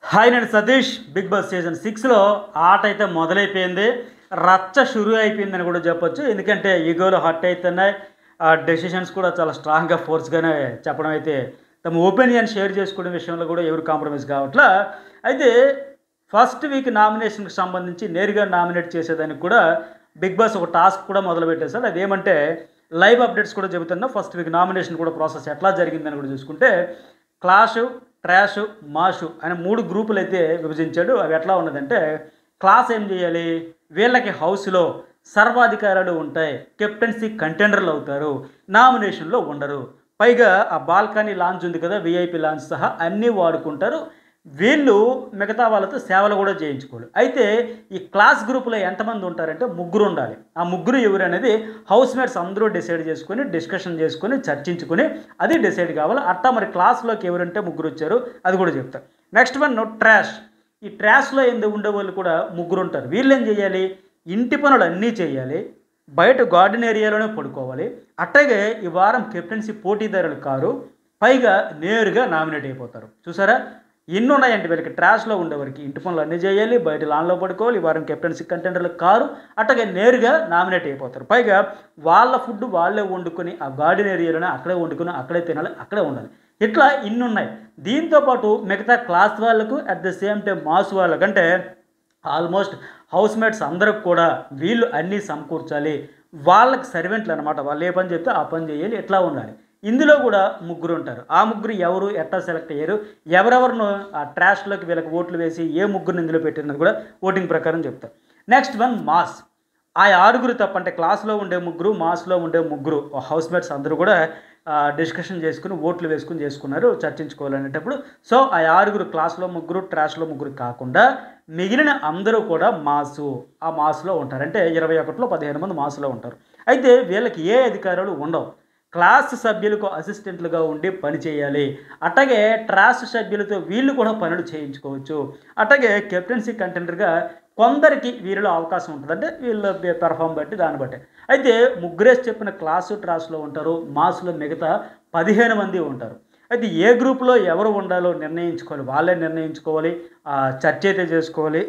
hi నేను Satish Bigg boss season సిక్స్లో ఆట అయితే మొదలైపోయింది రచ్చ షురు అయిపోయిందని కూడా చెప్పొచ్చు ఎందుకంటే ఈగోలు హట్ అవుతున్నాయి ఆ డెసిషన్స్ కూడా చాలా స్ట్రాంగ్గా ఫోర్స్గానే చెప్పడం అయితే తమ ఒపీనియన్ షేర్ చేసుకునే విషయంలో కూడా ఎవరు కాంప్రమైజ్ కావట్లా అయితే ఫస్ట్ వీక్ నామినేషన్కి సంబంధించి నేరుగా నామినేట్ చేసేదానికి కూడా బిగ్ బాస్ ఒక టాస్క్ కూడా మొదలు పెట్టేశాడు అదేమంటే లైవ్ అప్డేట్స్ కూడా చెబుతున్నా ఫస్ట్ వీక్ నామినేషన్ కూడా ప్రాసెస్ ఎట్లా జరిగిందని కూడా చూసుకుంటే క్లాషు ట్రాష్ మాషు అనే మూడు గ్రూపులు అయితే విభజించాడు అవి ఎట్లా ఉన్నదంటే క్లాస్ ఏం చేయాలి వీళ్ళకి హౌస్లో సర్వాధికారాలు ఉంటాయి కెప్టెన్సీ కంటెండర్లు అవుతారు నామినేషన్లో ఉండరు పైగా ఆ బాల్కనీ లాంచ్ ఉంది కదా విఐపి లాంచ్ సహా అన్నీ వాడుకుంటారు వీళ్ళు మిగతా వాళ్ళతో సేవలు కూడా చేయించుకోవాలి అయితే ఈ క్లాస్ గ్రూప్లో ఎంతమంది ఉంటారంటే ముగ్గురు ఉండాలి ఆ ముగ్గురు ఎవరు అనేది హౌస్ మేట్స్ అందరూ డిసైడ్ చేసుకొని డిస్కషన్ చేసుకొని చర్చించుకొని అది డిసైడ్ కావాలి అట్టా మరి క్లాస్లోకి ఎవరంటే ముగ్గురు వచ్చారు అది కూడా చెప్తారు నెక్స్ట్ వన్ ట్రాష్ ఈ ట్రాష్లో ఎందు ఉండే వాళ్ళు కూడా ముగ్గురు ఉంటారు వీళ్ళు ఏం చేయాలి ఇంటి పనులు అన్నీ చేయాలి బయట గార్డెన్ ఏరియాలోనే పడుకోవాలి అట్లాగే ఈ వారం కెప్టెన్సీ పోటీదారులు కారు పైగా నేరుగా నామినేట్ అయిపోతారు చూసారా ఎన్ని ఉన్నాయంటే వీళ్ళకి ట్రాష్లో ఉండేవారికి ఇంటి పనులు అన్నీ చేయాలి బయట లాన్లో పడుకోవాలి ఈ వారం కెప్టెన్సీ కంటెండర్లు కారు అట్లాగే నేరుగా నామినేట్ అయిపోతారు పైగా వాళ్ళ ఫుడ్ వాళ్ళే వండుకొని ఆ గార్డెన్ ఏరియాలోనే అక్కడే వండుకొని అక్కడే తినాలి అక్కడే ఉండాలి ఇట్లా ఇన్ని ఉన్నాయి దీంతోపాటు మిగతా క్లాస్ వాళ్ళకు at the same time mass వాళ్ళకంటే ఆల్మోస్ట్ హౌస్ మేట్స్ అందరికి కూడా వీళ్ళు అన్నీ సమకూర్చాలి వాళ్ళకి సర్వెంట్లు అనమాట వాళ్ళు ఏ పని చెప్తే ఆ పని చేయాలి ఎట్లా ఉండాలి ఇందులో కూడా ముగ్గురు ఉంటారు ఆ ముగ్గురు ఎవరు ఎట్లా సెలెక్ట్ అయ్యారు ఎవరెవరిను ఆ ట్రాష్లోకి వీళ్ళకి ఓట్లు వేసి ఏ ముగ్గురిని ఇందులో పెట్టినది కూడా ఓటింగ్ ప్రకారం చెప్తారు నెక్స్ట్ వన్ మాస్ ఆ ఆరుగురు తప్ప అంటే క్లాస్లో ఉండే ముగ్గురు మాస్లో ఉండే ముగ్గురు హౌస్ మేట్స్ అందరూ కూడా డిస్కషన్ చేసుకుని ఓట్లు వేసుకుని చేసుకున్నారు చర్చించుకోవాలనేటప్పుడు సో ఆ ఆరుగురు క్లాస్లో ముగ్గురు ట్రాష్లో ముగ్గురు కాకుండా మిగిలిన అందరూ కూడా మాసు ఆ మాసులో ఉంటారు అంటే ఇరవై ఒకటిలో పదిహేను మంది మాసులో ఉంటారు అయితే వీళ్ళకి ఏ అధికారాలు ఉండవు క్లాస్ సభ్యులకు అసిస్టెంట్లుగా ఉండి పని చేయాలి అట్లాగే ట్రాస్ సభ్యులతో వీళ్ళు కూడా పనులు చేయించుకోవచ్చు అట్లాగే కెప్టెన్సీ కంటెండర్గా కొందరికి వీరిలో అవకాశం ఉంటుంది అంటే వీళ్ళ పెర్ఫామ్ బట్టి దాన్ని బట్టి అయితే ముగ్గురేసి చెప్పిన క్లాసు ట్రాస్లో ఉంటారు మాస్లో మిగతా పదిహేను మంది ఉంటారు అయితే ఏ గ్రూప్లో ఎవరు ఉండాలో నిర్ణయించుకోవాలి వాళ్ళే నిర్ణయించుకోవాలి చర్చ అయితే చేసుకోవాలి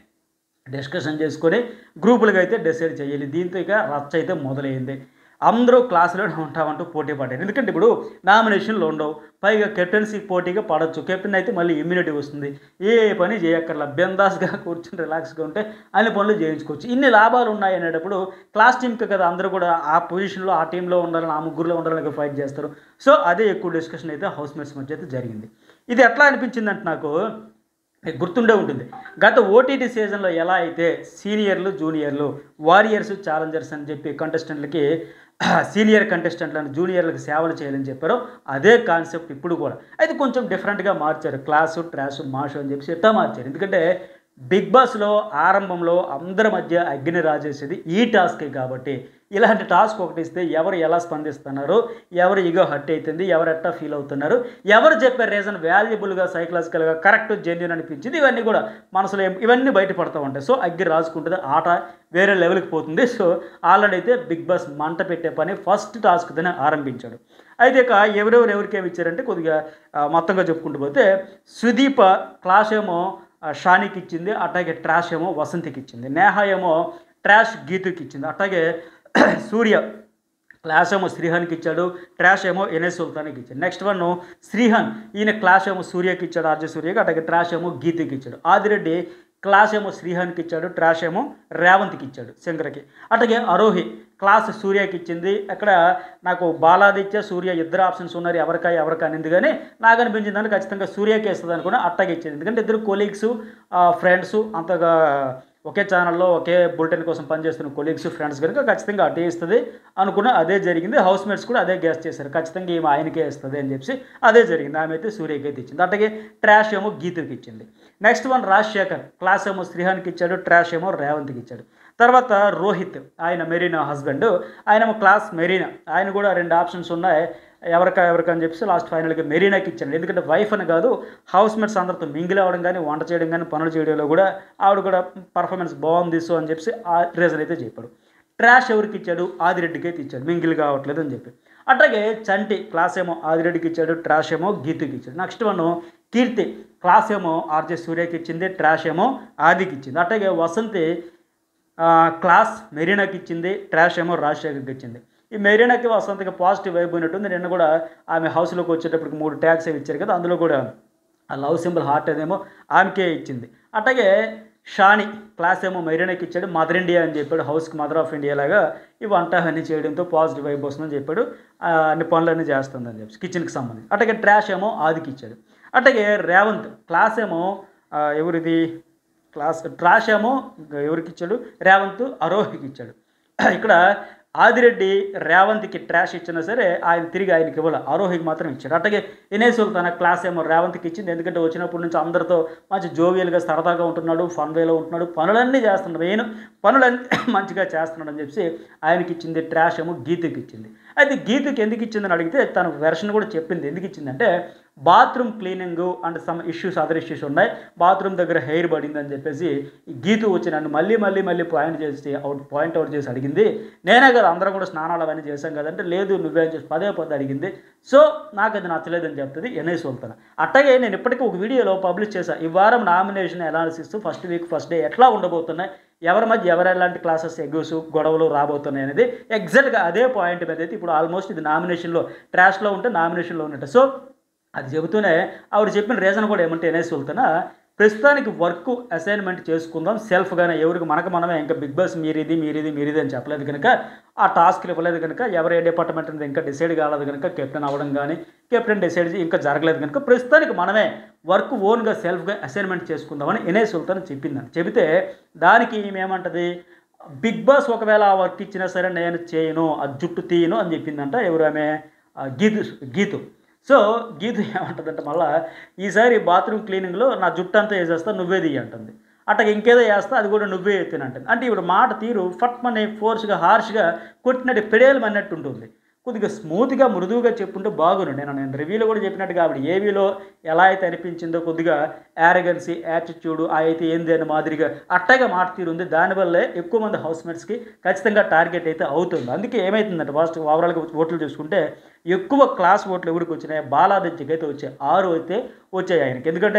డిస్కషన్ చేసుకొని గ్రూపులుగా అయితే డిసైడ్ చేయాలి దీంతో ఇక రచ్చ అయితే మొదలైంది అందరూ క్లాసులోనే ఉంటామంటూ పోటీ పడ్డారు ఎందుకంటే ఇప్పుడు నామినేషన్లు ఉండవు పైగా కెప్టెన్సీ పోటీగా పడవచ్చు కెప్టెన్ అయితే మళ్ళీ ఇమ్యూనిటీ వస్తుంది ఏ పని చేయక్కర్లా బెందాస్గా కూర్చుని రిలాక్స్గా ఉంటే అన్ని పనులు చేయించుకోవచ్చు ఇన్ని లాభాలు ఉన్నాయి అనేటప్పుడు క్లాస్ టీంకి కదా అందరూ కూడా ఆ పొజిషన్లో ఆ టీంలో ఉండాలని ఆ ముగ్గురులో ఉండాలని ఫైట్ చేస్తారు సో అదే ఎక్కువ డిస్కషన్ అయితే హౌస్ మేట్స్ మధ్య అయితే జరిగింది ఇది ఎట్లా అనిపించిందంటే నాకు మీకు గుర్తుండే ఉంటుంది గత ఓటీటీ సీజన్లో ఎలా అయితే సీనియర్లు జూనియర్లు వారియర్స్ ఛాలెంజర్స్ అని చెప్పి కంటెస్టెంట్లకి సీనియర్ కంటెస్టెంట్లను జూనియర్లకు సేవలు చేయాలని చెప్పారో అదే కాన్సెప్ట్ ఇప్పుడు కూడా అయితే కొంచెం డిఫరెంట్గా మార్చారు క్లాసు ట్రాసు మాషు అని చెప్పి ఎట్టా మార్చారు ఎందుకంటే బిగ్ బాస్లో ఆరంభంలో అందరి మధ్య అగ్ని రాజేసేది ఈ టాస్కే కాబట్టి ఇలాంటి టాస్క్ ఒకటి ఇస్తే ఎవరు ఎలా స్పందిస్తున్నారు ఎవరు ఇగో హట్ అవుతుంది ఎవరు ఎట్టా ఫీల్ అవుతున్నారు ఎవరు చెప్పే రీజన్ వాల్యుబుల్గా సైకలాజికల్గా కరెక్ట్ జెన్యున్ అనిపించింది ఇవన్నీ కూడా మనసులో ఇవన్నీ బయటపడుతూ ఉంటాయి సో అగ్గి రాసుకుంటుంది ఆట వేరే లెవెల్కి పోతుంది సో ఆల్రెడీ అయితే బిగ్ బాస్ మంట పెట్టే పని ఫస్ట్ టాస్క్ తోనే ఆరంభించాడు అయితే ఇక ఎవరెవరు ఎవరికేమి ఇచ్చారంటే కొద్దిగా మొత్తంగా చెప్పుకుంటూ పోతే సుదీప క్లాస్ ఏమో షానీకి ఇచ్చింది అట్లాగే ట్రాష్ ఏమో వసంతికి ఇచ్చింది నేహ ఏమో ట్రాష్ గీతుకి ఇచ్చింది అట్లాగే సూర్య క్లాస్ ఏమో శ్రీహాన్కి ఇచ్చాడు ట్రాష్ ఏమో ఎన్ఎస్ సుల్తాన్కి ఇచ్చాడు నెక్స్ట్ వన్ శ్రీహాన్ ఈయన క్లాస్ ఏమో సూర్యకి ఇచ్చాడు ఆర్జే సూర్యకి అట్లాగే ట్రాష్ ఏమో గీతకి ఇచ్చాడు ఆదిరెడ్డి క్లాస్ ఏమో శ్రీహాన్కి ఇచ్చాడు ట్రాష్ ఏమో రేవంత్కి ఇచ్చాడు శంకర్కి అట్లాగే అరోహి క్లాస్ సూర్యకి ఇచ్చింది అక్కడ నాకు బాలాదిత్య సూర్య ఇద్దరు ఆప్షన్స్ ఉన్నారు ఎవరికా ఎవరికి అనింది కానీ నాకు అనిపించింది దాన్ని ఖచ్చితంగా సూర్యకి ఇస్తుంది అనుకుని అట్టగా ఇచ్చింది ఎందుకంటే ఇద్దరు కొలీగ్స్ ఫ్రెండ్స్ అంతగా ఒకే ఛానల్లో ఒకే బులెటిన్ కోసం పనిచేస్తున్న కొలీగ్స్ ఫ్రెండ్స్ కనుక ఖచ్చితంగా అటే ఇస్తుంది అనుకున్న అదే జరిగింది హౌస్ మేట్స్ కూడా అదే గ్యాస్ చేశారు ఖచ్చితంగా ఈమె ఆయనకే ఇస్తుంది అని చెప్పి అదే జరిగింది ఆమె అయితే సూర్యకి అయితే ఇచ్చింది అట్లాగే ట్రాష్ ఏమో గీతకి ఇచ్చింది నెక్స్ట్ వన్ రాజశేఖర్ క్లాస్ ఏమో శ్రీహాన్కి ఇచ్చాడు ట్రాష్ ఏమో రేవంత్కి ఇచ్చాడు తర్వాత రోహిత్ ఆయన మెరీనా హస్బెండ్ ఆయన క్లాస్ మెరీనా ఆయన కూడా రెండు ఆప్షన్స్ ఉన్నాయి ఎవరిక ఎవరికని చెప్పి లాస్ట్ ఫైనల్గా మెరీనాకి ఇచ్చాను ఎందుకంటే వైఫ్ అని కాదు హౌస్ మేట్స్ అందరితో మింగిల్ అవ్వడం కానీ వంట చేయడం కానీ పనులు చేయడంలో కూడా ఆవిడ కూడా పర్ఫార్మెన్స్ బాగుంది సో అని చెప్పి ఆ రీజన్ అయితే చెప్పాడు ట్రాష్ ఎవరికి ఇచ్చాడు ఆదిరెడ్డికి అయితే ఇచ్చాడు మింగిల్ కావట్లేదు అని చెప్పి అట్లాగే చంటి క్లాస్ ఏమో ఆదిరెడ్డికి ఇచ్చాడు ట్రాష్ ఏమో గీతుకి ఇచ్చాడు నెక్స్ట్ వన్ కీర్తి క్లాస్ ఏమో ఆర్జే సూర్యకి ఇచ్చింది ట్రాష్ ఏమో ఆదికి ఇచ్చింది అట్లాగే వసంతి ఆ, క్లాస్ మెరీనాకి ఇచ్చింది ట్రాష్ ఏమో రాజశేఖర్కి ఇచ్చింది ఈ మెరీనాకి వసంతకి పాజిటివ్ వైబ్ ఉన్నట్టుంది నిన్న కూడా ఆమె హౌస్లోకి వచ్చేటప్పటికి మూడు ట్యాగ్స్ అవి ఇచ్చారు కదా అందులో కూడా ఆ లవ్ సింబల్ హార్ట్ అదేమో ఆమెకే ఇచ్చింది అట్లాగే షాని క్లాస్ ఏమో మెరీనాకి ఇచ్చాడు మదర్ ఇండియా అని చెప్పాడు హౌస్కి మదర్ ఆఫ్ ఇండియా లాగా ఈ వంట అన్నీ చేయడంతో పాజిటివ్ వైబ్ వస్తుందని చెప్పాడు ఆ, అన్ని పనులన్నీ చేస్తుందని చెప్పి కిచెన్కి సంబంధించి అట్లాగే ట్రాష్ ఏమో ఆదికి ఇచ్చాడు అట్లాగే రేవంత్ క్లాస్ ఏమో ఆ, ఎవరిది క్లాస్ ట్రాష్ ఏమో ఎవరికి ఇచ్చాడు రేవంత్ అరోహికి ఇచ్చాడు ఇక్కడ ఆదిరెడ్డి రేవంత్కి ట్రాష్ ఇచ్చినా సరే ఆయన తిరిగి ఆయనకి ఇవ్వాలి ఆరోహికి మాత్రం ఇచ్చాడు అట్లాగే ఇనేస్ తన క్లాస్ ఏమో రేవంత్కి ఇచ్చింది ఎందుకంటే వచ్చినప్పటి నుంచి అందరితో మంచి జోవియల్గా సరదాగా ఉంటున్నాడు ఫన్ వేలో ఉంటున్నాడు పనులన్నీ చేస్తున్నాడు మెయిన్ పనులన్నీ మంచిగా చేస్తున్నాడు అని చెప్పి ఆయనకి ఇచ్చింది ట్రాష్ ఏమో గీతకి ఇచ్చింది అయితే గీతకి ఎందుకు ఇచ్చిందని అడిగితే తన వెర్షన్ కూడా చెప్పింది ఎందుకు ఇచ్చిందంటే bathroom cleaning and some issues other issues ఉన్నాయి బాత్రూమ్ దగ్గర హెయిర్ పడింది అని చెప్పేసి ఈ గీతు వచ్చి నన్ను మళ్ళీ మళ్ళీ మళ్ళీ పాయింట్ చేసి అవుట్ పాయింట్ అవుట్ చేసి అడిగింది నేనే కదా అందరం కూడా స్నానాలు అవన్నీ చేశాం కదంటే లేదు నువ్వేం చేసి పదే పదే అడిగింది సో నాకు అది నచ్చలేదని చెప్తుంది ఎన్ఐ సుల్తాన్ అట్టగే నేను ఇప్పటికీ ఒక వీడియోలో పబ్లిష్ చేశాను ఈ వారం nomination analysis first week first day ఎట్లా ఉండబోతున్నాయి ఎవరి మధ్య ఎవరు ఎలాంటి క్లాసెస్ ఎగ్యూస్ గొడవలు రాబోతున్నాయి అనేది ఎగ్జాక్ట్గా అదే పాయింట్ మీద అయితే ఇప్పుడు ఆల్మోస్ట్ ఇది నామినేషన్లో ట్రాష్లో ఉంటే నామినేషన్లో ఉన్నట్టు సో అది చెబుతూనే ఆవిడ చెప్పిన రీజన్ కూడా ఏమంటే ఎన్ఎస్ వెళ్తున్నా ప్రస్తుతానికి వర్క్ అసైన్మెంట్ చేసుకుందాం సెల్ఫ్గానే ఎవరికి మనకు మనమే ఇంకా బిగ్ బాస్ మీరిది మీరిది మీరిది అని చెప్పలేదు కనుక ఆ టాస్క్లు ఇవ్వలేదు కనుక ఎవరు ఏ డిపార్ట్మెంట్ అనేది ఇంకా డిసైడ్ కాలేదు కనుక కెప్టెన్ అవ్వడం కానీ కెప్టెన్ డిసైడ్ చేసి ఇంకా జరగలేదు కనుక ప్రస్తుతానికి మనమే వర్క్ ఓన్గా సెల్ఫ్గా అసైన్మెంట్ చేసుకుందామని ఎన్ఎస్ సుల్తాన్ చెప్పిందని చెబితే దానికి ఈమె ఏమంటది బిగ్ బాస్ ఒకవేళ ఆ వర్క్ ఇచ్చినా సరే నేను చేయను ఆ జుట్టు తీయను అని చెప్పిందంట ఎవరు ఆమె ఆ గీతు గీతు సో గీతు ఏమంటుందంటే మళ్ళీ ఈసారి బాత్రూమ్ క్లీనింగ్లో నా జుట్టు అంతా వేసేస్తా నువ్వే తీయి అంటుంది అట్లా ఇంకేదో వేస్తా అది కూడా నువ్వే ఎత్తినంటుంది అంటే ఇప్పుడు మాట తీరు ఫట్ మని ఫోర్స్గా హార్ష్గా కొట్టినట్టు పెడేలు అన్నట్టు ఉంటుంది కొద్దిగా స్మూత్గా మృదువుగా చెప్పుంటే బాగుండు నేను నేను రివ్యూలో కూడా చెప్పినట్టుగా ఆవిడ ఏవీలో ఎలా అయితే అనిపించిందో కొద్దిగా యారగన్సీ యాటిట్యూడ్ ఆ అయితే ఏంది అనే మాదిరిగా అట్టగా మాట తీరు ఉంది దానివల్లే ఎక్కువ మంది హౌస్మేట్స్కి ఖచ్చితంగా టార్గెట్ అయితే అవుతుంది అందుకే ఏమవుతుందంటే ఫస్ట్ ఓవరాల్గా ఓట్లు చూసుకుంటే ఎక్కువ క్లాస్ ఓట్లు ఎవరికి వచ్చినాయి బాలాదిత్యకి అయితే వచ్చాయి ఆరు అయితే వచ్చాయి ఆయనకి ఎందుకంటే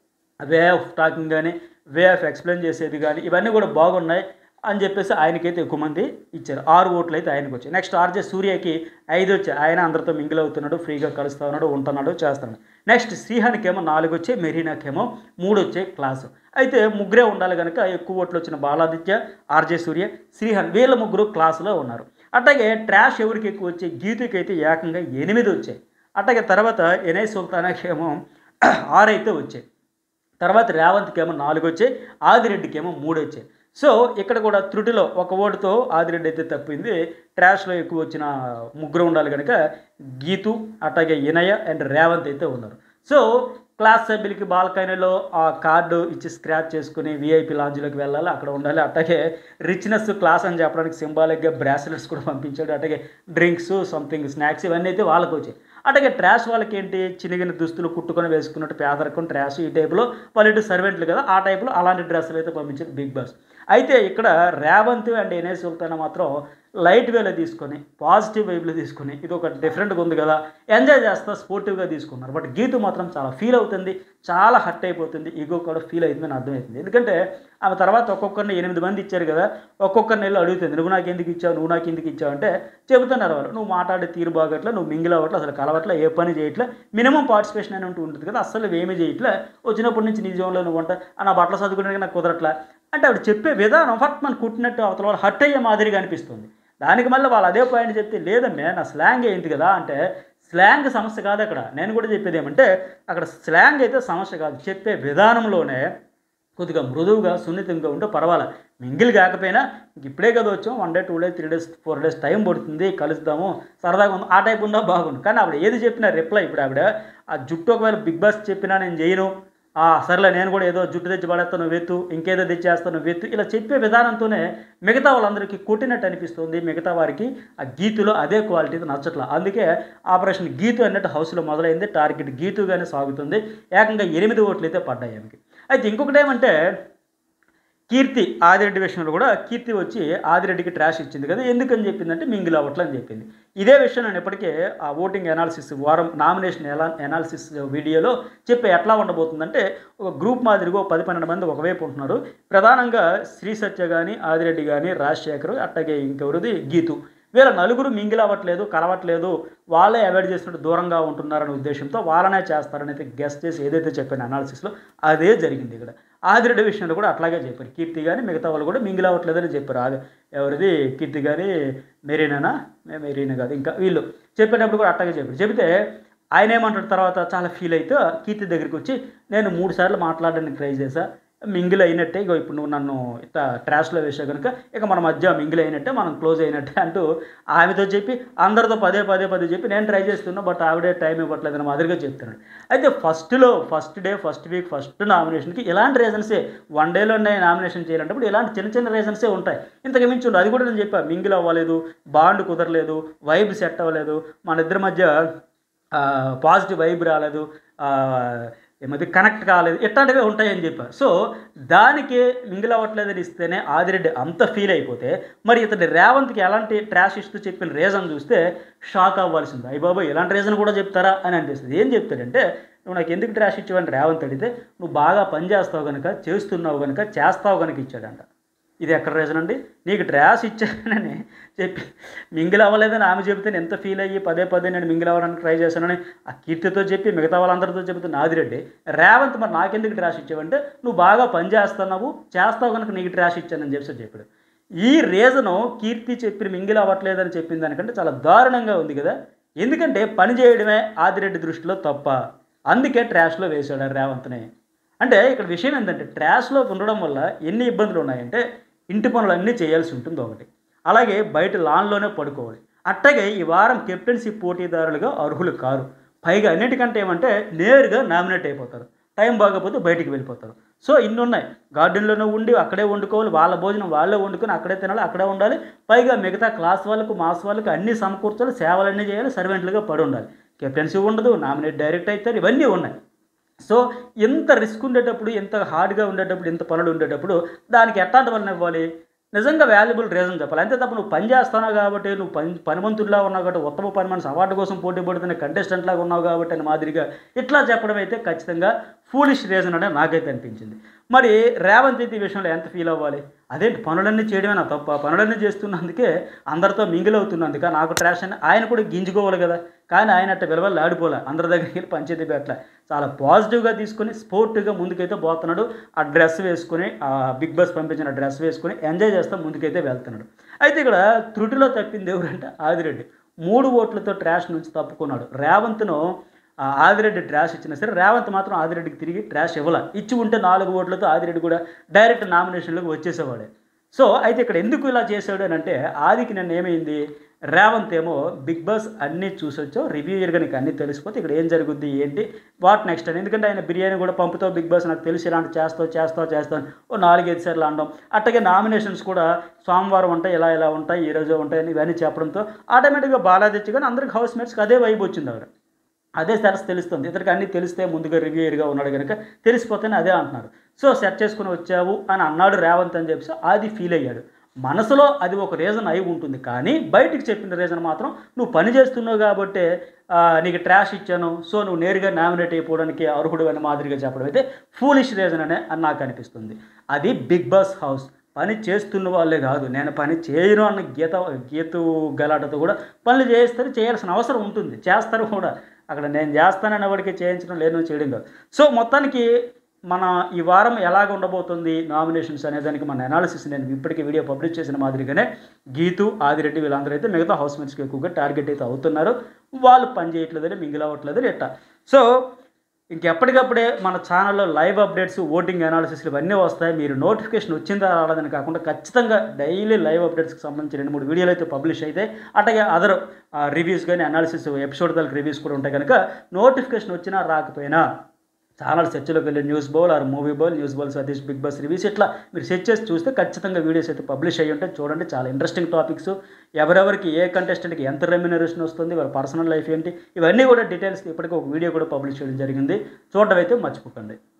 వే ఆఫ్ టాకింగ్ కానీ వే ఆఫ్ ఎక్స్ప్లెయిన్ చేసేది కానీ ఇవన్నీ కూడా బాగున్నాయి అని చెప్పేసి ఆయనకైతే ఎక్కువ మంది ఇచ్చారు ఆరు ఓట్లు అయితే ఆయనకు వచ్చాయి నెక్స్ట్ ఆర్జే సూర్యకి ఐదు వచ్చాయి ఆయన అందరితో మింగిల్ అవుతున్నాడు ఫ్రీగా కలుస్తూ ఉన్నాడు ఉంటున్నాడు చేస్తున్నాడు నెక్స్ట్ శ్రీహానికి ఏమో నాలుగు వచ్చాయి మెరీనాకేమో మూడు వచ్చాయి క్లాసు అయితే ముగ్గురే ఉండాలి కనుక ఎక్కువ ఓట్లు వచ్చిన బాలాదిత్య ఆర్జే సూర్య శ్రీహాన్ వీళ్ళ ముగ్గురు క్లాసులో ఉన్నారు అట్లాగే ట్రాష్ ఎవరికి ఎక్కువ వచ్చాయి గీతుకి అయితే ఏకంగా ఎనిమిది వచ్చాయి అట్లాగే తర్వాత ఎనై సుల్తానాకి ఏమో ఆరు అయితే వచ్చాయి తర్వాత రేవంత్కి ఏమో నాలుగు వచ్చాయి ఆదిరెడ్డికి ఏమో మూడు వచ్చాయి సో ఇక్కడ కూడా త్రుటిలో ఒక ఓటుతో ఆదిరెడ్డి అయితే తప్పింది ట్రాష్లో ఎక్కువ వచ్చిన ముగ్గురు ఉండాలి కనుక గీతు అట్లాగే ఇనయ అండ్ రేవంత్ అయితే ఉన్నారు సో క్లాస్ సభ్యులకి బాల్కనీలో ఆ కార్డు ఇచ్చి స్క్రాచ్ చేసుకుని విఐపి లాంజ్లోకి వెళ్ళాలి అక్కడ ఉండాలి అట్లాగే రిచ్నెస్ క్లాస్ అని చెప్పడానికి సింబాలిక్గా బ్రాస్లెట్స్ కూడా పంపించాడు అట్లాగే డ్రింక్స్ సంథింగ్ స్నాక్స్ ఇవన్నీ అయితే వాళ్ళకి వచ్చాయి అట్లాగే ట్రాష్ వాళ్ళకి ఏంటి చినిగిన దుస్తులు కుట్టుకొని వేసుకున్నట్టు పేదరికం ట్రాష్ ఈ టైపులో వాళ్ళు ఇటు సర్వెంట్లు కదా ఆ టైపులో అలాంటి డ్రెస్సులు అయితే పంపించారు బిగ్ బాస్ అయితే ఇక్కడ రేవంత్ అండ్ ఎన్ఎస్ సుల్తానా మాత్రం లైట్ వేలో తీసుకొని పాజిటివ్ వైబ్లో తీసుకొని ఇది ఒక డిఫరెంట్గా ఉంది కదా ఎంజాయ్ చేస్తా స్పోర్టివ్గా తీసుకున్నారు బట్ గీతు మాత్రం చాలా ఫీల్ అవుతుంది చాలా హర్ట్ అయిపోతుంది ఈగో కూడా ఫీల్ అవుతుందని అర్థమవుతుంది ఎందుకంటే ఆమె తర్వాత ఒక్కొక్కరిని ఎనిమిది మంది ఇచ్చారు కదా ఒక్కొక్కరిని వెళ్ళి అడుగుతుంది నువ్వు నాకు ఎందుకు ఇచ్చావు నువ్వు నాకు ఎందుకు ఇచ్చావు అంటే చెబుతున్నారు వాళ్ళు నువ్వు మాట్లాడే తీరు బాగట్లా నువ్వు మింగిల్ అవ్వట్లే అసలు కలవట్లే ఏ పని చేయట్లే మినిమం పార్టిసిపేషన్ అని ఉంటూ ఉంటుంది కదా అసలు ఏమీ చేయట్లే వచ్చినప్పటి నుంచి నీ జోన్లో నువ్వు వంట నా బట్టలు చదువుకునే నాకు కుదరట్లే అంటే ఆవిడ చెప్పే విధానం ఫట్ మనం కుట్టినట్టు అవతల వాళ్ళు హర్ట్ అయ్యే మాదిరిగా అనిపిస్తుంది దానికి మళ్ళీ వాళ్ళు అదే పాయింట్ చెప్తే లేదమ్మే నా స్లాంగ్ ఏంటి కదా అంటే స్లాంగ్ సమస్య కాదు అక్కడ నేను కూడా చెప్పేది ఏమంటే అక్కడ స్లాంగ్ అయితే సమస్య కాదు చెప్పే విధానంలోనే కొద్దిగా మృదువుగా సున్నితంగా ఉంటే పర్వాలేదు మింగిల్ కాకపోయినా ఇంక ఇప్పుడే కదా వచ్చాం one day two days three days four days time పడుతుంది కలుద్దాము సరదాగా ఉంది ఆ టైప్ ఉన్నా బాగుంది కానీ ఆవిడ ఏది చెప్పినా రిప్లై ఇప్పుడు ఆవిడ ఆ జుట్టు ఒకవేళ బిగ్ బాస్ చెప్పినా నేను చేయను ఆ సర్లే నేను కూడా ఏదో జుట్టు తెచ్చి పడేస్తాను వెత్తు ఇంకేదో తెచ్చేస్తాను వెత్తు ఇలా చెప్పే విధానంతోనే మిగతా వాళ్ళందరికీ కొట్టినట్టు అనిపిస్తుంది మిగతా వారికి ఆ గీతులో అదే క్వాలిటీ నచ్చట్లా అందుకే ఆపరేషన్ గీతు అన్నట్టు హౌస్లో మొదలైంది టార్గెట్ గీతుగానే సాగుతుంది ఏకంగా ఎనిమిది ఓట్లు అయితే పడ్డాయి ఆమెకి అయితే ఇంకొకటి ఏమంటే కీర్తి ఆదిరెడ్డి విషయంలో కూడా కీర్తి వచ్చి ఆదిరెడ్డికి ట్రాష్ ఇచ్చింది కదా ఎందుకని చెప్పిందంటే మింగిల్ అవ్వట్లే అని చెప్పింది ఇదే విషయం నేను ఇప్పటికే ఆ ఓటింగ్ ఎనాలిసిస్ వారం నామినేషన్ ఎలా ఎనాలిసిస్ వీడియోలో చెప్పి ఎట్లా ఉండబోతుందంటే ఒక గ్రూప్ మాదిరిగా ఒక పది పన్నెండు మంది ఒకవైపు ఉంటున్నారు ప్రధానంగా శ్రీ సత్య కానీ ఆదిరెడ్డి కానీ రాజశేఖర్ అట్లాగే ఇంకెవరిది గీతు వీళ్ళ నలుగురు మింగిల్ అవ్వట్లేదు కలవట్లేదు వాళ్ళే అవాయిడ్ చేసినట్టు దూరంగా ఉంటున్నారనే ఉద్దేశంతో వాళ్ళనే చేస్తారని అయితే గెస్ట్ చేసి ఏదైతే చెప్పాను అనాలిసిస్లో అదే జరిగింది ఇక్కడ ఆదిరెడ్డి విషయంలో కూడా అట్లాగే చెప్పారు కీర్తి కానీ మిగతా వాళ్ళు కూడా మింగిల్ అవ్వట్లేదని చెప్పారు ఆది ఎవరిది కీర్తి కానీ మెరీనానా మే- మెరీనా కాదు ఇంకా వీళ్ళు చెప్పేటప్పుడు కూడా అట్లాగే చెప్పారు చెబితే ఆయన ఏమంటాడు తర్వాత చాలా ఫీల్ అయితే కీర్తి దగ్గరికి వచ్చి నేను మూడు సార్లు మాట్లాడడానికి ట్రై చేశా మింగిల్ అయినట్టే ఇగో ఇప్పుడు నువ్వు నన్ను ఇట్లా ట్రాష్లో వేసావు కనుక ఇక మన మధ్య మింగిల్ అయినట్టే మనం క్లోజ్ అయినట్టే అంటూ ఆమెతో చెప్పి అందరితో పదే పదే పదే చెప్పి నేను ట్రై చేస్తున్నా బట్ ఆవిడే టైం ఇవ్వట్లేదు అని మాదిరిగా చెప్తున్నాడు అయితే ఫస్ట్లో first day first week first నామినేషన్కి ఇలాంటి రీజన్సే వన్ డేలో నామినేషన్ చేయాలంటే ఇలాంటి చిన్న చిన్న రీజన్సే ఉంటాయి ఇంతకు మించి ఉండదు అది కూడా నేను చెప్పాను మింగిల్ అవ్వలేదు బాండ్ కుదరలేదు వైబ్ సెట్ అవ్వలేదు మన ఇద్దరి మధ్య పాజిటివ్ వైబ్ రాలేదు ఆ, ఏమది కనెక్ట్ కాలేదు ఇట్లాంటివే ఉంటాయని చెప్పారు సో దానికి మింగిల్ అవ్వట్లేదని ఇస్తేనే ఆదిరెడ్డి అంత ఫీల్ అయిపోతే మరి ఇతడి రేవంత్కి ఎలాంటి ట్రాష్ ఇస్తూ చెప్పిన రీజన్ చూస్తే షాక్ అవ్వాల్సింది అయ్యి బాబు ఇలాంటి రీజన్ కూడా చెప్తారా అని అనిపిస్తుంది ఏం చెప్తాడంటే నువ్వు నాకు ఎందుకు ట్రాష్ ఇచ్చావని రేవంత్ అడిగితే నువ్వు బాగా పని చేస్తావు కనుక చేస్తున్నావు కనుక చేస్తావు కనుక ఇచ్చాడంట ఇది ఎక్కడ రీజన్ అండి నీకు ట్రాష్ ఇచ్చానని చెప్పి మింగిల్ అవ్వలేదని ఆమె చెబితే నేను ఎంత ఫీల్ అయ్యి పదే పదే నేను మింగిల్ అవ్వడానికి ట్రై చేశానని ఆ కీర్తితో చెప్పి మిగతా వాళ్ళందరితో చెబుతూ నాదిరెడ్డి రేవంత్ మరి నాకెందుకు ట్రాష్ ఇచ్చావంటే నువ్వు బాగా పని చేస్తున్నావు చేస్తావు కనుక నీకు ట్రాష్ ఇచ్చానని చెప్పి చెప్పాడు ఈ రీజను కీర్తి చెప్పి మింగిల్ అవ్వట్లేదని చెప్పిన దానికంటే చాలా దారుణంగా ఉంది కదా ఎందుకంటే పని చేయడమే ఆదిరెడ్డి దృష్టిలో తప్ప అందుకే ట్రాష్లో వేశాడు ఆ రేవంత్ని అంటే ఇక్కడ విషయం ఏంటంటే ట్రాష్లో ఉండడం వల్ల ఎన్ని ఇబ్బందులు ఉన్నాయంటే ఇంటి పనులన్నీ చేయాల్సి ఉంటుంది ఒకటి అలాగే బయట లాన్లోనే పడుకోవాలి అట్టగే ఈ వారం కెప్టెన్సీ పోటీదారులుగా అర్హులు కారు పైగా అన్నిటికంటే ఏమంటే నేరుగా నామినేట్ అయిపోతారు టైం బాగపోతే బయటికి వెళ్ళిపోతారు సో ఇన్ని ఉన్నాయి గార్డెన్లోనే ఉండి అక్కడే వండుకోవాలి వాళ్ళ భోజనం వాళ్ళే వండుకొని అక్కడే తినాలి అక్కడే ఉండాలి పైగా మిగతా క్లాస్ వాళ్ళకు మాస్ వాళ్ళకు అన్ని సమకూర్చాలి సేవలన్నీ చేయాలి సర్వెంట్లుగా పడి ఉండాలి కెప్టెన్సీ ఉండదు నామినేట్ డైరెక్ట్ అవుతారు ఇవన్నీ ఉన్నాయి సో ఎంత రిస్క్ ఉండేటప్పుడు ఎంత హార్డ్గా ఉండేటప్పుడు ఎంత పనులు ఉండేటప్పుడు దానికి ఎట్లాంటి వాళ్ళని ఇవ్వాలి నిజంగా వాల్యుబుల్ రీజన్ చెప్పాలి అంతే తప్ప నువ్వు పని చేస్తున్నావు కాబట్టి నువ్వు పని పనిమంతుడిలా ఉన్నావు కాబట్టి ఉత్తమ పని మనిషి అవార్డు కోసం పోటీ పడుతున్న కంటెస్టెంట్ లాగా ఉన్నావు కాబట్టి అని మాదిరిగా ఇట్లా చెప్పడం అయితే ఖచ్చితంగా ఫూలిష్ రీజన్ అనే నాకైతే అనిపించింది మరి రేవంత్ రెడ్డి విషయంలో ఎంత ఫీల్ అవ్వాలి అదేంటి పనులన్నీ చేయడమే నా తప్ప పనులన్నీ చేస్తున్నందుకే అందరితో మింగిల్ అవుతున్నందుక నాకు ట్రాష్ అని ఆయన కూడా గింజుకోవాలి కదా కానీ ఆయన అట్ట విలువలు ఆడిపోలే అందరి దగ్గరికి వెళ్ళి పంచేది పెట్టలే చాలా పాజిటివ్గా తీసుకొని స్పోర్టివ్గా ముందుకైతే పోతున్నాడు ఆ డ్రెస్ వేసుకొని ఆ బిగ్ బాస్ పంపించిన డ్రెస్ వేసుకొని ఎంజాయ్ చేస్తూ ముందుకైతే వెళ్తున్నాడు అయితే ఇక్కడ త్రుటిలో తప్పింది ఎవరంటే ఆదిరెడ్డి మూడు ఓట్లతో ట్రాష్ నుంచి తప్పుకున్నాడు రేవంత్ను ఆ ఆదిరెడ్డి ట్రాష్ ఇచ్చినా సరే రేవంత్ మాత్రం ఆదిరెడ్డికి తిరిగి ట్రాష్ ఇవ్వాల ఇచ్చి ఉంటే నాలుగు ఓట్లతో ఆదిరెడ్డి కూడా డైరెక్ట్ నామినేషన్లోకి వచ్చేసేవాడే సో అయితే ఇక్కడ ఎందుకు ఇలా చేశాడు అని అంటే ఆదికి నన్ను ఏమైంది రేవంత్ ఏమో బిగ్ బాస్ అన్నీ చూసొచ్చో రివ్యూయర్గా నీకు అన్నీ తెలిసిపోతే ఇక్కడ ఏం జరుగుద్ది ఏంటి వాట్ నెక్స్ట్ అని ఎందుకంటే ఆయన బిర్యానీ కూడా పంపుతావు బిగ్ బాస్ నాకు తెలిసి ఇలాంటి చేస్తావు చేస్తావు చేస్తావు ఓ నాలుగైదు సార్లు అనడం అట్టగే నామినేషన్స్ కూడా సోమవారం ఉంటాయి ఇలా ఇలా ఉంటాయి ఈ రోజు ఉంటాయని ఇవన్నీ చెప్పడంతో ఆటోమేటిక్గా బాలాదిత్య కానీ అందరికి హౌస్ మేట్స్కి అదే వైబ్ వచ్చింది ఆవిడ అదే సెర్స్ తెలుస్తుంది ఇతనికి అన్నీ తెలిస్తే ముందుగా రివ్యూయర్గా ఉన్నాడు కనుక తెలిసిపోతేనే అదే అంటున్నారు సో సెట్ చేసుకుని వచ్చావు అని అన్నాడు రేవంత్ అని చెప్పి అది ఫీల్ అయ్యాడు మనసులో అది ఒక రీజన్ అయి ఉంటుంది కానీ బయటికి చెప్పిన రీజన్ మాత్రం నువ్వు పని చేస్తున్నావు కాబట్టి ఆ, నీకు ట్రాష్ ఇచ్చాను సో నువ్వు నేరుగా నామినేట్ అయిపోవడానికి అర్హుడు అని మాదిరిగా చెప్పడం అయితే ఫూలిష్ రీజన్ అనే అని నాకు అనిపిస్తుంది అది బిగ్ బాస్ హౌస్ పని చేస్తున్న వాళ్ళే కాదు నేను పని చేయను అన్న గీత గీతు గలాటతో కూడా పనులు చేస్తారు చేయాల్సిన అవసరం ఉంటుంది చేస్తారు కూడా అక్కడ నేను చేస్తానన్న వాడికి చేయించడం లేదు చేయడం కాదు సో మొత్తానికి మన ఈ వారం ఎలాగ ఉండబోతుంది నామినేషన్స్ అనే దానికి మన అనాలిసిస్ నేను ఇప్పటికీ వీడియో పబ్లిష్ చేసిన మాదిరిగానే గీతు ఆదిరెడ్డి వీళ్ళందరూ అయితే మిగతా హౌస్ మేట్స్కి ఎక్కువగా టార్గెట్ అయితే అవుతున్నారు వాళ్ళు పని చేయట్లేదని మింగిల్ అవ్వట్లేదని ఎట్ట సో ఇంకెప్పటికప్పుడే మన ఛానల్లో లైవ్ అప్డేట్స్ ఓటింగ్ అనాలిసిస్లు ఇవన్నీ వస్తాయి మీరు నోటిఫికేషన్ వచ్చిందా రాలేదని కాకుండా ఖచ్చితంగా డైలీ లైవ్ అప్డేట్స్కి సంబంధించి రెండు మూడు వీడియోలు అయితే పబ్లిష్ అయితే అట్లాగే అదర్ రివ్యూస్ కానీ అనాలిసిస్ ఎపిసోడ్ దానికి రివ్యూస్ కూడా ఉంటాయి కనుక నోటిఫికేషన్ వచ్చినా రాకపోయినా ఛానల్ సెర్చ్లోకి వెళ్ళి news bowl or movie bowl news bowl Satish Bigg Boss reviews ఇట్లా మీరు సెర్చ్ చేసి చూస్తే ఖచ్చితంగా వీడియోస్ అయితే పబ్లిష్ అయ్యి ఉంటాయి చూడండి చాలా ఇంట్రెస్టింగ్ టాపిక్స్ ఎవరెవరికి ఏ కంటెస్టెంట్కి ఎంత రెమ్యునరేషన్ వస్తుంది వాళ్ళ పర్సనల్ లైఫ్ ఏంటి ఇవన్నీ కూడా డీటెయిల్స్ ఇప్పటికీ ఒక వీడియో కూడా పబ్లిష్ చేయడం జరిగింది చూడడం అయితే మర్చిపోకండి